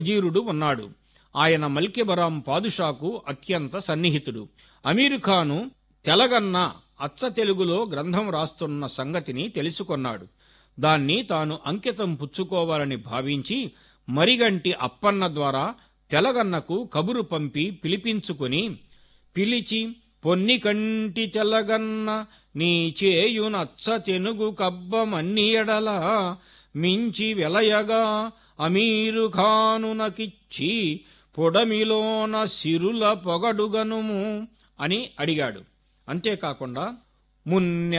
జీరుడు ఉన్నాడు ఆయన మల్కెబరాం పాదుషాకు అత్యంత సన్నిహితుడు అమీరు ఖాను తెలగన్న అచ్చ తెలుగులో గ్రంథం రాస్తున్న సంగతిని తెలుసుకొన్నాడు దాన్ని తాను అంకితం పుచ్చుకోవాలని భావించి మరిగంటి అప్పన్న ద్వారా తెలగన్నకు కబురు పంపి పిలిపించుకుని పిలిచి పొన్ని కంటి తెలగన్న నీ చేయునచ్చ తెనుగు కబ్బమన్ని ఎడల మించి వెలయగా అమీరు ఖానునకిచ్చి పొడమిలోన సిరుల పొగడుగనుము అని అడిగాడు అంతేకాకుండా మున్నె